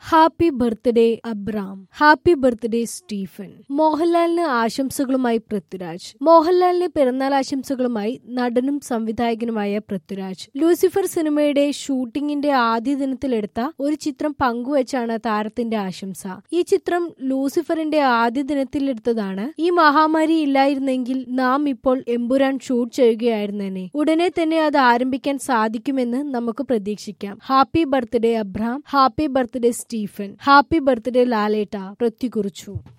happy birthday Abram happy birthday Stephen മോഹൻലാലിന് ആശംസകളുമായി പൃഥ്വിരാജ് മോഹൻലാലിന് പിറന്നാൾ ആശംസകളുമായി നടനും സംവിധായകനുമായ പൃഥ്വിരാജ് ലൂസിഫർ സിനിമയുടെ ഷൂട്ടിംഗിന്റെ ആദ്യ ദിനത്തിലെടുത്ത ഒരു ചിത്രം പങ്കുവച്ചാണ് താരത്തിന്റെ ആശംസ ഈ ചിത്രം ലൂസിഫറിന്റെ ആദ്യ ദിനത്തിലെടുത്തതാണ് ഈ മഹാമാരി ഇല്ലായിരുന്നെങ്കിൽ നാം ഇപ്പോൾ എമ്പുരാൻ ഷൂട്ട് ചെയ്യുകയായിരുന്നേനെ ഉടനെ തന്നെ അത് ആരംഭിക്കാൻ സാധിക്കുമെന്ന് നമുക്ക് പ്രതീക്ഷിക്കാം happy birthday Abram happy birthday Stephen happy birthday ലാലേട്ട പൃഥ്വി കുറിച്ചു